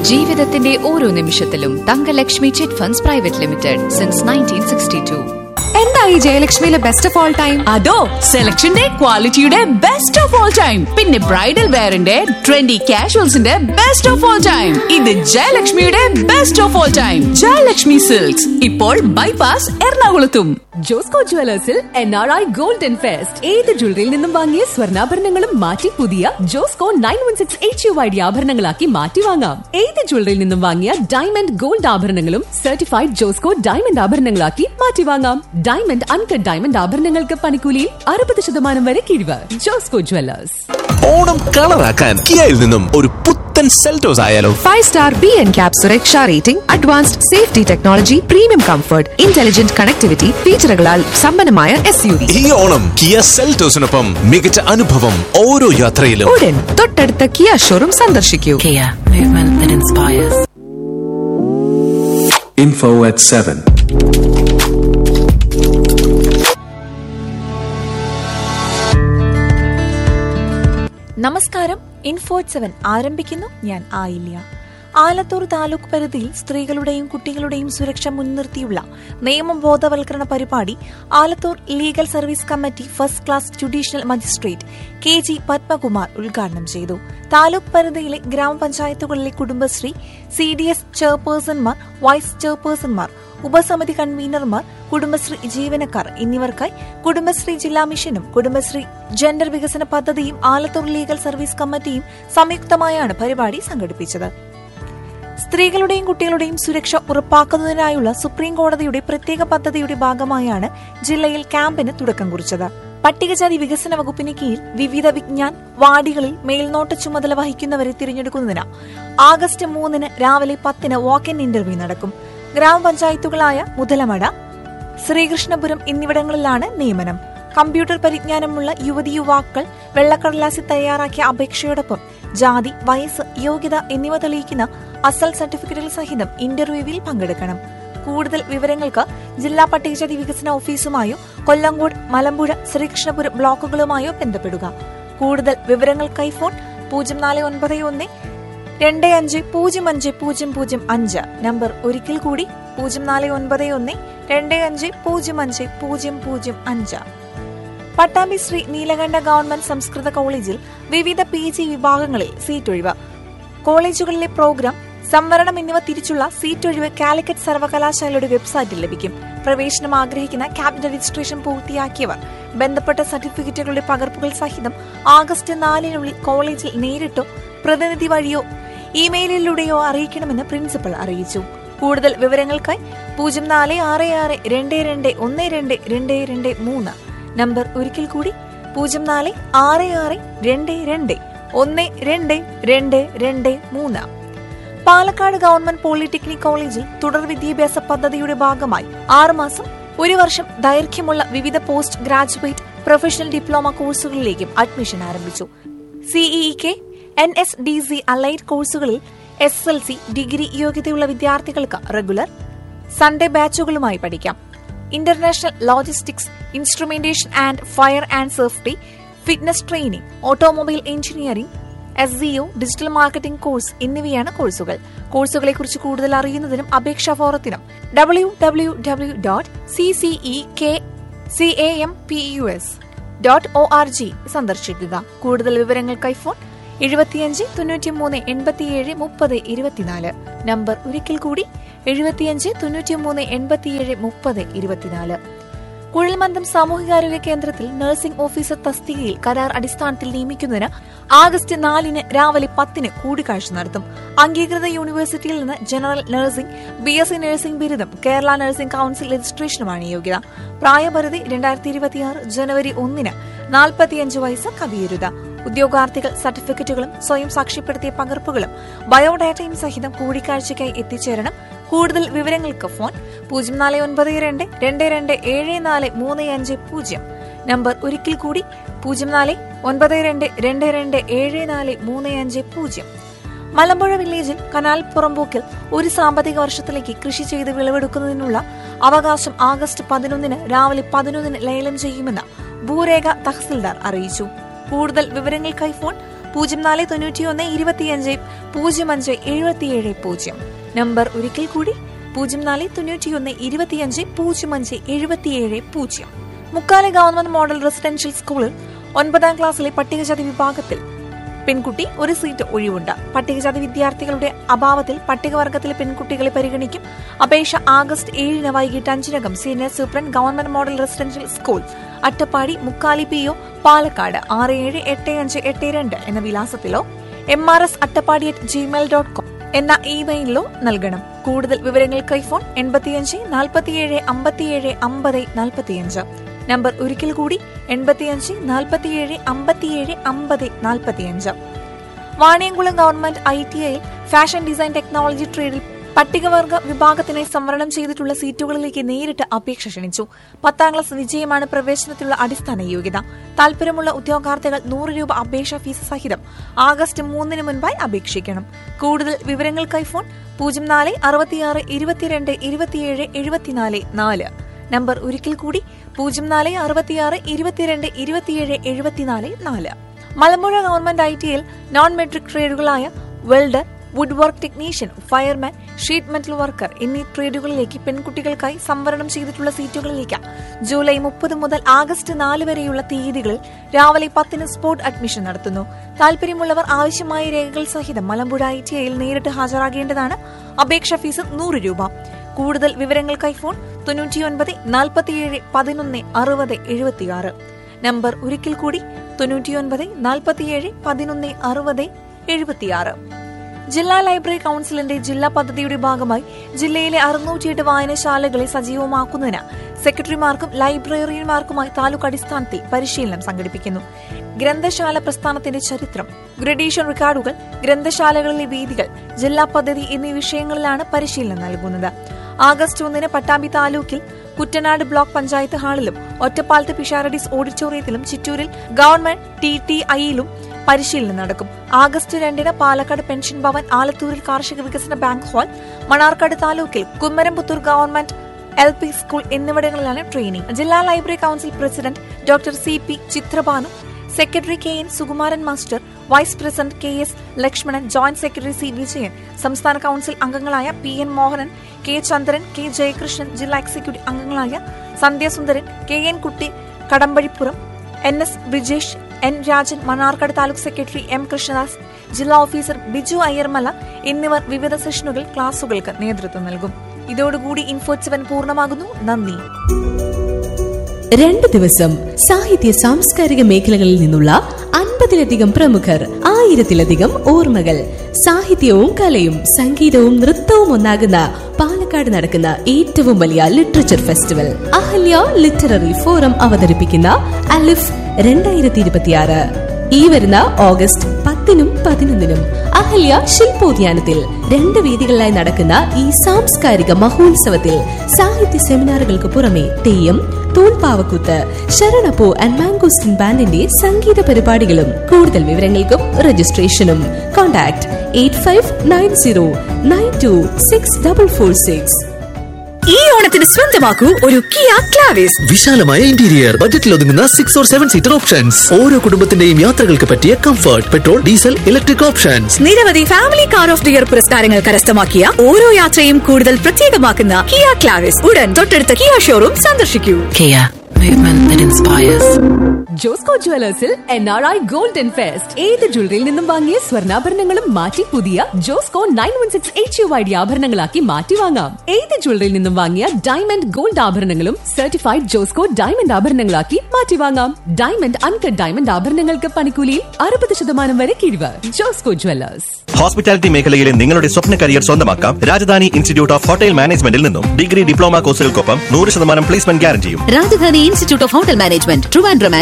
ജീവിതത്തിന്റെ ഓരോ നിമിഷത്തിലും Thankalakshmi chit funds private limited since nineteen sixty two എന്തായി ജയലക്ഷ്മിയിലെ ബെസ്റ്റ് ഓഫ് ഓൾ ടൈം അതോ സെലക്ഷന്റെ ക്വാളിറ്റിയുടെ ബെസ്റ്റ് ഓഫ് ഓൾ ടൈം പിന്നെ ബ്രൈഡൽ വെയറിന്റെ ട്രെൻഡി കാഷ്വൽസിന്റെ ബെസ്റ്റ് ഓഫ് ഓൾ ടൈം ഇത് ജയലക്ഷ്മിയുടെ best of all time Jayalakshmi silks ഇപ്പോൾ ബൈപാസ് എറണാകുളത്തും ജോസ്കോ ജുവലേഴ്സിൽ N R I golden fest ഏത് ജ്വല്ലറിയിൽ നിന്നും വാങ്ങിയ സ്വർണ്ണാഭരണങ്ങളും മാറ്റി പുതിയ Josco nine one six H U I D ആഭരണങ്ങളാക്കി മാറ്റി വാങ്ങാം ഏത് ജ്വല്ലറിയിൽ നിന്നും വാങ്ങിയ ഡയമണ്ട് ഗോൾഡ് ആഭരണങ്ങളും സർട്ടിഫൈഡ് ജോസ്കോ ഡയമണ്ട് ആഭരണങ്ങളാക്കി മാറ്റി വാങ്ങാം ഡയമണ്ട് അൺകട്ട് ഡയമണ്ട് ആഭരണങ്ങൾക്ക് പണിക്കൂലിയിൽ അറുപത് ശതമാനം വരെ കിഴിവ് ജോസ്കോ ജുവലേഴ്സ് ഓണം കളറാക്കാൻ കിയയിൽ നിന്നും ഒരു പുത്തൻ സെൽറ്റോസ് ആയാലോ five star B N cap സുരക്ഷ rating advanced safety technology premium comfort intelligent connectivity ഫീച്ചറുകളാൽ സമ്പന്നമായ എസ് യു വി ഈ ഓണം കിയ സെൽറ്റോസിനൊപ്പം മികച്ച അനുഭവം ഓരോ യാത്രയിലും ഉടൻ തൊട്ടടുത്ത കിയ ഷോറൂം സന്ദർശിക്കൂ Kia, movement that inspires. Info at 7. നമസ്കാരം ഇൻഫോർട്ട് സെവൻ ആരംഭിക്കുന്നു ഞാൻ ആയില്യ ആലത്തൂർ താലൂക്ക് പരിധിയിൽ സ്ത്രീകളുടെയും കുട്ടികളുടെയും സുരക്ഷ മുൻനിർത്തിയുള്ള നിയമ ബോധവൽക്കരണ പരിപാടി Alathur legal service committee first class judicial magistrate K G Padmakumar ഉദ്ഘാടനം ചെയ്തു താലൂക്ക് പരിധിയിലെ ഗ്രാമപഞ്ചായത്തുകളിലെ കുടുംബശ്രീ സി ഡി എസ് ചെയർപേഴ്സൺമാർ വൈസ് ചെയർപേഴ്സൺമാർ ഉപസമിതി കൺവീനർമാർ കുടുംബശ്രീ ജീവനക്കാർ എന്നിവർക്കായി കുടുംബശ്രീ ജില്ലാ മിഷനും കുടുംബശ്രീ ജെൻഡർ വികസന പദ്ധതിയും ആലത്തൂർ ലീഗൽ സർവീസ് കമ്മിറ്റിയും സംയുക്തമായാണ് പരിപാടി സംഘടിപ്പിച്ചത് സ്ത്രീകളുടെയും കുട്ടികളുടെയും സുരക്ഷ ഉറപ്പാക്കുന്നതിനായുള്ള സുപ്രീം കോടതിയുടെ പ്രത്യേക പദ്ധതിയുടെ ഭാഗമായാണ് ജില്ലയിൽ ക്യാമ്പിന് തുടക്കം കുറിച്ചത് പട്ടികജാതി വികസന വകുപ്പിന് കീഴിൽ വിവിധ വിജ്ഞാൻ വാർഡുകളിൽ മേൽനോട്ട ചുമതല വഹിക്കുന്നവരെ തിരഞ്ഞെടുക്കുന്നതിന് ആഗസ്റ്റ് മൂന്നിന് രാവിലെ പത്തിന് വാക്ക് ഇൻ ഇന്റർവ്യൂ നടക്കും ഗ്രാമപഞ്ചായത്തുകളായ മുതലമട ശ്രീകൃഷ്ണപുരം എന്നിവിടങ്ങളിലാണ് നിയമനം കമ്പ്യൂട്ടർ പരിജ്ഞാനമുള്ള യുവതി യുവാക്കൾ വെള്ളക്കടലാസിൽ തയ്യാറാക്കിയ അപേക്ഷയോടൊപ്പം ജാതി വയസ്സ് യോഗ്യത എന്നിവ തെളിയിക്കുന്ന അസൽ സർട്ടിഫിക്കറ്റുകൾ സഹിതം ഇന്റർവ്യൂവിൽ പങ്കെടുക്കണം കൂടുതൽ വിവരങ്ങൾക്ക് ജില്ലാ പട്ടികജാതി വികസന ഓഫീസുമായോ കൊല്ലങ്കോട് മലമ്പുഴ ശ്രീകൃഷ്ണപുരം ബ്ലോക്കുകളുമായോ ബന്ധപ്പെടുക കൂടുതൽ വിവരങ്ങൾക്കായി ഫോൺ പൂജ്യം നാല് ഒൻപത് ഒന്ന് രണ്ട് അഞ്ച് പൂജ്യം അഞ്ച് പൂജ്യം പൂജ്യം അഞ്ച് നമ്പർ ഒരിക്കൽ കൂടി പൂജ്യം നാല് ഒൻപത് ഒന്ന് രണ്ട് അഞ്ച് പൂജ്യം അഞ്ച് പൂജ്യം പൂജ്യം അഞ്ച് പട്ടാമ്പി ശ്രീ നീലകണ്ഠ ഗവൺമെന്റ് സംസ്കൃത കോളേജിൽ വിവിധ പി ജി വിഭാഗങ്ങളിൽ സീറ്റ് ഒഴിവ് കോളേജുകളിലെ പ്രോഗ്രാം സംവരണം എന്നിവ തിരിച്ചുള്ള സീറ്റ് ഒഴിവ് കാലിക്കറ്റ് സർവകലാശാലയുടെ വെബ്സൈറ്റിൽ ലഭിക്കും പ്രവേശനം ആഗ്രഹിക്കുന്ന ക്യാബിനറ്റ് രജിസ്ട്രേഷൻ പൂർത്തിയാക്കിയവർ ബന്ധപ്പെട്ട സർട്ടിഫിക്കറ്റുകളുടെ പകർപ്പുകൾ സഹിതം ആഗസ്റ്റ് നാലിനുള്ളിൽ കോളേജിൽ നേരിട്ടോ പ്രതിനിധി വഴിയോ ഇമെയിലിലൂടെയോ അറിയിക്കണമെന്ന് പ്രിൻസിപ്പൽ അറിയിച്ചു കൂടുതൽ വിവരങ്ങൾക്കായി പൂജ്യം നാല് ആറ് ആറ് രണ്ട് രണ്ട് ഒന്ന് രണ്ട് രണ്ട് രണ്ട് മൂന്ന് നമ്പർ ഒരിക്കൽ കൂടി പൂജ്യം നാല് ആറ് ആറ് രണ്ട് രണ്ട് ഒന്ന് രണ്ട് രണ്ട് രണ്ട് മൂന്ന് പാലക്കാട് ഗവൺമെന്റ് പോളിടെക്നിക് കോളേജിൽ തുടർ വിദ്യാഭ്യാസ പദ്ധതിയുടെ ഭാഗമായി ആറുമാസം ഒരു വർഷം ദൈർഘ്യമുള്ള വിവിധ പോസ്റ്റ് ഗ്രാജുവേറ്റ് പ്രൊഫഷണൽ ഡിപ്ലോമ കോഴ്സുകളിലേക്കും അഡ്മിഷൻ ആരംഭിച്ചു CEE K N S D C allied കോഴ്സുകളിൽ എസ് എൽ സി ഡിഗ്രി യോഗ്യതയുള്ള വിദ്യാർത്ഥികൾക്ക് റെഗുലർ സൺഡേ ബാച്ചുകളുമായി പഠിക്കാം international logistics instrumentation and fire and safety fitness training automobile engineering S CO digital marketing course എന്നിവയാണ് കോഴ്സുകൾ കോഴ്സുകളെക്കുറിച്ച് കൂടുതൽ അറിയുന്നതിനും അപേക്ഷാ ഫോറത്തിനും W W W dot C CE K C A M P U S dot O R G സന്ദർശിക്കുക കൂടുതൽ വിവരങ്ങൾക്കായി ഫോൺ എഴുപത്തിയഞ്ച് തൊണ്ണൂറ്റിമൂന്ന് എൺപത്തിയേഴ് മുപ്പത് ഇരുപത്തിനാല് നമ്പർ ഒരിക്കൽ കൂടി എഴുപത്തിയഞ്ച് തൊണ്ണൂറ്റിമൂന്ന് എൺപത്തിയേഴ് മുപ്പത് ഇരുപത്തിനാല് കുഴൽമന്ദം സാമൂഹികാരോഗ്യ കേന്ദ്രത്തിൽ നഴ്സിംഗ് ഓഫീസർ തസ്തികയിൽ കരാർ അടിസ്ഥാനത്തിൽ നിയമിക്കുന്നതിന് ആഗസ്റ്റ് നാലിന് രാവിലെ പത്തിന് കൂടിക്കാഴ്ച നടത്തും അംഗീകൃത യൂണിവേഴ്സിറ്റിയിൽ നിന്ന് general nursing B S C nursing ബിരുദം കേരള നഴ്സിംഗ് കൌൺസിൽ രജിസ്ട്രേഷനുമാണ് യോഗ്യത പ്രായപരിധി രണ്ടായിരത്തി ഇരുപത്തിയാറ് ജനുവരി ഒന്നിന് നാൽപ്പത്തിയഞ്ച് വയസ്സ് കവിയരുത് ഉദ്യോഗാർത്ഥികൾ സർട്ടിഫിക്കറ്റുകളും സ്വയം സാക്ഷ്യപ്പെടുത്തിയ പകർപ്പുകളും ബയോഡാറ്റയും സഹിതം കൂടിക്കാഴ്ചയ്ക്കായി എത്തിച്ചേരണം കൂടുതൽ വിവരങ്ങൾക്ക് ഫോൺ പൂജ്യം നാല് ഒൻപത് രണ്ട് രണ്ട് രണ്ട് ഏഴ് നാല് മൂന്ന് അഞ്ച് പൂജ്യം നമ്പർ ഒരിക്കൽ കൂടി പൂജ്യം നാല് ഒൻപത് രണ്ട് രണ്ട് രണ്ട് ഏഴ് നാല് മൂന്ന് അഞ്ച് പൂജ്യം മലമ്പുഴ വില്ലേജിൽ കനാൽ പുറമ്പോക്കിൽ ഒരു സാമ്പത്തിക വർഷത്തിലേക്ക് കൃഷി ചെയ്ത് വിളവെടുക്കുന്നതിനുള്ള അവകാശം ആഗസ്റ്റ് പതിനൊന്നിന് രാവിലെ പതിനൊന്നിന് ലേലം ചെയ്യുമെന്ന് ഭൂരേഖ തഹസിൽദാർ അറിയിച്ചു കൂടുതൽ വിവരങ്ങൾക്കായി ഫോൺ പൂജ്യം നാല് തൊണ്ണൂറ്റിയൊന്ന് ഇരുപത്തിയഞ്ച് പൂജ്യം അഞ്ച് എഴുപത്തിയേഴ് പൂജ്യം നമ്പർ ഒരിക്കൽ കൂടി പൂജ്യം നാല് തൊണ്ണൂറ്റിയൊന്ന് ഇരുപത്തിയഞ്ച് പൂജ്യം അഞ്ച് എഴുപത്തിയേഴ് പൂജ്യം മുക്കാലെ ഗവൺമെന്റ് മോഡൽ റെസിഡൻഷ്യൽ സ്കൂളിൽ ഒൻപതാം ക്ലാസ്സിലെ പട്ടികജാതി വിഭാഗത്തിൽ പെൺകുട്ടി ഒരു സീറ്റ് ഒഴിവുണ്ട് പട്ടികജാതി വിദ്യാർത്ഥികളുടെ അഭാവത്തിൽ പട്ടികവർഗത്തിലെ പെൺകുട്ടികളെ പരിഗണിക്കും അപേക്ഷ ആഗസ്റ്റ് ഏഴിന് വൈകിട്ട് അഞ്ചിനകം senior superintendent government model residential school Attappadi Mukkali P O Palakkad ആറ് ഏഴ് എട്ട് അഞ്ച് എട്ട് രണ്ട് എന്ന വിലാസത്തിലോ M R S Attappadi at Gmail dot com എന്ന ഇമെയിലിലോ നൽകണം കൂടുതൽ വിവരങ്ങൾക്കായി ഫോൺ എൺപത്തിയഞ്ച് നാൽപ്പത്തിയേഴ് അമ്പത്തിയേഴ് അമ്പത് നാൽപ്പത്തിയഞ്ച് നമ്പർ ഒരിക്കൽ കൂടി എൺപത്തിയഞ്ച് നാൽപ്പത്തിയേഴ് അമ്പത്തിയേഴ് അമ്പത് നാൽപ്പത്തിയഞ്ച് വാണിയംകുളം ഗവൺമെന്റ് ഐ ടി ഐയിൽ ഫാഷൻ ഡിസൈൻ ടെക്നോളജി ട്രേഡിൽ പട്ടികവർഗ വിഭാഗത്തിനായി സംവരണം ചെയ്തിട്ടുള്ള സീറ്റുകളിലേക്ക് നേരിട്ട് അപേക്ഷ ക്ഷണിച്ചു പത്താം ക്ലാസ് വിജയമാണ് പ്രവേശനത്തിലുള്ള അടിസ്ഥാന യോഗ്യത താൽപര്യമുള്ള ഉദ്യോഗാർത്ഥികൾ നൂറ് രൂപ അപേക്ഷാ ഫീസ് സഹിതം ആഗസ്റ്റ് മൂന്നിന് മുൻപായി അപേക്ഷിക്കണം കൂടുതൽ വിവരങ്ങൾക്കായി ഫോൺ പൂജ്യം നാല് അറുപത്തിയാറ് ഇരുപത്തിരണ്ട് ഇരുപത്തിയേഴ് എഴുപത്തിനാല് നാല് നമ്പർ ഒരിക്കൽ കൂടി പൂജ്യം നാല് അറുപത്തിയാറ് ഇരുപത്തിരണ്ട് ഇരുപത്തിയേഴ് എഴുപത്തിനാല് നാല് മലമ്പുഴ ഗവൺമെന്റ് ഐ ടിയിൽ നോൺ മെട്രിക് ട്രേഡുകളായ welder wood work technician fireman sheet metal worker എന്നീ ട്രേഡുകളിലേക്ക് പെൺകുട്ടികൾക്കായി സംവരണം ചെയ്തിട്ടുള്ള സീറ്റുകളിലേക്ക് ജൂലൈ മുപ്പത് മുതൽ ആഗസ്റ്റ് നാല് വരെയുള്ള തീയതികളിൽ രാവിലെ പത്തിന് സ്പോട്ട് അഡ്മിഷൻ നടത്തുന്നു താല്പര്യമുള്ളവർ ആവശ്യമായ രേഖകൾ സഹിതം മലമ്പുഴ ഐ ടി ഐയിൽ നേരിട്ട് ഹാജരാകേണ്ടതാണ് അപേക്ഷാ ഫീസ് നൂറ് രൂപ കൂടുതൽ വിവരങ്ങൾക്കായി ഫോൺ തൊണ്ണൂറ്റിയൊൻപത് നാൽപ്പത്തിയേഴ് പതിനൊന്ന് അറുപത് എഴുപത്തിയാറ് നമ്പർ ഒരിക്കൽ കൂടി തൊണ്ണൂറ്റിയൊൻപത് നാൽപ്പത്തിയേഴ് പതിനൊന്ന് അറുപത് എഴുപത്തിയാറ് ജില്ലാ ലൈബ്രറി കൌൺസിലിന്റെ ജില്ലാ പദ്ധതിയുടെ ഭാഗമായി ജില്ലയിലെ അറുന്നൂറ്റിയെട്ട് വായനശാലകളെ സജീവമാക്കുന്നതിന് സെക്രട്ടറിമാർക്കും ലൈബ്രറിയന്മാർക്കുമായി താലൂക്ക് അടിസ്ഥാനത്തിൽ പരിശീലനം സംഘടിപ്പിക്കുന്നു ഗ്രന്ഥശാല പ്രസ്ഥാനത്തിന്റെ ചരിത്രം ഗ്രഡീഷൻ റെക്കോർഡുകൾ ഗ്രന്ഥശാലകളിലെ വേദികൾ ജില്ലാ പദ്ധതി എന്നീ വിഷയങ്ങളിലാണ് പരിശീലനം നൽകുന്നത് ആഗസ്റ്റ് ഒന്നിന് പട്ടാമ്പി താലൂക്കിൽ കുട്ടനാട് ബ്ലോക്ക് പഞ്ചായത്ത് ഹാളിലും ഒറ്റപ്പാലത്ത് പിഷാരഡീസ് ഓഡിറ്റോറിയത്തിലും ചിറ്റൂരിൽ ഗവൺമെന്റ് ടി ടി ഐയിലും പരിശീലനം നടക്കും ആഗസ്റ്റ് രണ്ടിന് പാലക്കാട് പെൻഷൻ ഭവൻ ആലത്തൂരിൽ കാർഷിക വികസന ബാങ്ക് ഹാൾ മണാർക്കാട് താലൂക്കിൽ Kummaramputhur government L P school എന്നിവിടങ്ങളിലാണ് ട്രെയിനിംഗ് ജില്ലാ library council president doctor C P Chithrabhanu secretary K N Sukumaran master vice president K S Lakshmanan joint secretary C Vijayan സംസ്ഥാന കൌൺസിൽ അംഗങ്ങളായ P N Mohanan K Chandran K Jayakrishnan ജില്ലാ executive അംഗങ്ങളായ Sandhyasundaran K N Kutty Kadambazhipuram N S Brijesh N Rajan Mannarkkad taluk secretary M Krishnadas ജില്ലാ officer Biju അയ്യർമല എന്നിവർ വിവിധ സെഷനുകൾ ക്ലാസുകൾക്ക് നേതൃത്വം നൽകും ഇതോടുകൂടി ഇൻഫോറ്റ് പൂർണ്ണമാകുന്നു നന്ദി രണ്ട് ദിവസം സാഹിത്യ സാംസ്കാരിക മേഖലകളിൽ നിന്നുള്ള അൻപതിലധികം പ്രമുഖർ ആയിരത്തിലധികം ഓർമ്മകൾ സാഹിത്യവും കലയും സംഗീതവും നൃത്തവും ഒന്നാകുന്ന പാലക്കാട് നടക്കുന്ന ഏറ്റവും വലിയ literature festival Ahalya literary forum അവതരിപ്പിക്കുന്ന അലിഫ് രണ്ടായിരത്തി ഇരുപത്തിയാറ് ഈ വരുന്ന ഓഗസ്റ്റ് പത്തിനും പതിനൊന്നിനും അഹല്യ ശില്പോദ്യാനത്തിൽ രണ്ട് വേദികളിലായി നടക്കുന്ന ഈ സാംസ്കാരിക മഹോത്സവത്തിൽ സാഹിത്യ സെമിനാറുകൾക്ക് പുറമെ തെയ്യം തൂൺപാവക്കൂത്ത് ശരണപ്പൂ ആൻഡ് മാംഗോസ്റ്റിൻ ബാൻഡിന്റെ സംഗീത പരിപാടികളും കൂടുതൽ വിവരങ്ങൾക്കും രജിസ്ട്രേഷനും contact eight five nine zero nine two six double four six ഈ ഓണത്തിന് സ്വന്തമാക്കൂ ഒരു കിയ ക്ലാവിസ് വിശാലമായ ഇന്റീരിയർ ബജറ്റിൽ ഒതുങ്ങുന്ന six or seven seater options ഓരോ കുടുംബത്തിന്റെയും യാത്രകൾക്ക് പറ്റിയ comfort petrol diesel electric options നിരവധി family car of the year പുരസ്കാരങ്ങൾ കരസ്ഥമാക്കിയ ഓരോ യാത്രയും കൂടുതൽ പ്രത്യേകമാക്കുന്ന കിയ ക്ലാവിസ് ഉടൻ തൊട്ടടുത്ത കിയ ഷോറൂം സന്ദർശിക്കൂ Kia, movement that inspires. Josco ജുവലേഴ്സിൽ N R I golden fest ഏത് ജ്വല്ലറിയിൽ നിന്നും വാങ്ങിയ സ്വർണ്ണാഭരണങ്ങളും മാറ്റി പുതിയ Josco nine one six H U I D ആഭരണങ്ങളാക്കി മാറ്റി വാങ്ങാം ഏത് ജ്വല്ലറിയിൽ നിന്നും വാങ്ങിയ ഡയമണ്ട് ഗോൾഡ് ആഭരണങ്ങളും സർട്ടിഫൈഡ് ജോസ്കോ ഡയമണ്ട് ആഭരണങ്ങളാക്കി മാറ്റി വാങ്ങാം ഡയമണ്ട് അൺകട്ട് ഡയമണ്ട് ആഭരണങ്ങൾക്ക് പണിക്കൂലിയിൽ അറുപത് ശതമാനം വരെ കിഴിവ് ജോസ്കോ ജുവലേഴ്സ് ഹോസ്പിറ്റാലിറ്റി മേഖലയിലെ നിങ്ങളുടെ സ്വപ്ന കരിയർ സ്വന്തമാക്കാം രാജധാനി ഇൻസ്റ്റിറ്റ്യൂട്ട് ഓഫ് ഹോട്ടൽ മാനേജ്മെന്റിൽ നിന്നും ഡിഗ്രി ഡിപ്ലോമ കോഴ്സുകൾക്കൊപ്പം നൂറ് ശതമാനം പ്ലേസ്മെന്റ് ഗ്യാരണ്ടിയും Rajadhani institute of hotel management Trivandrum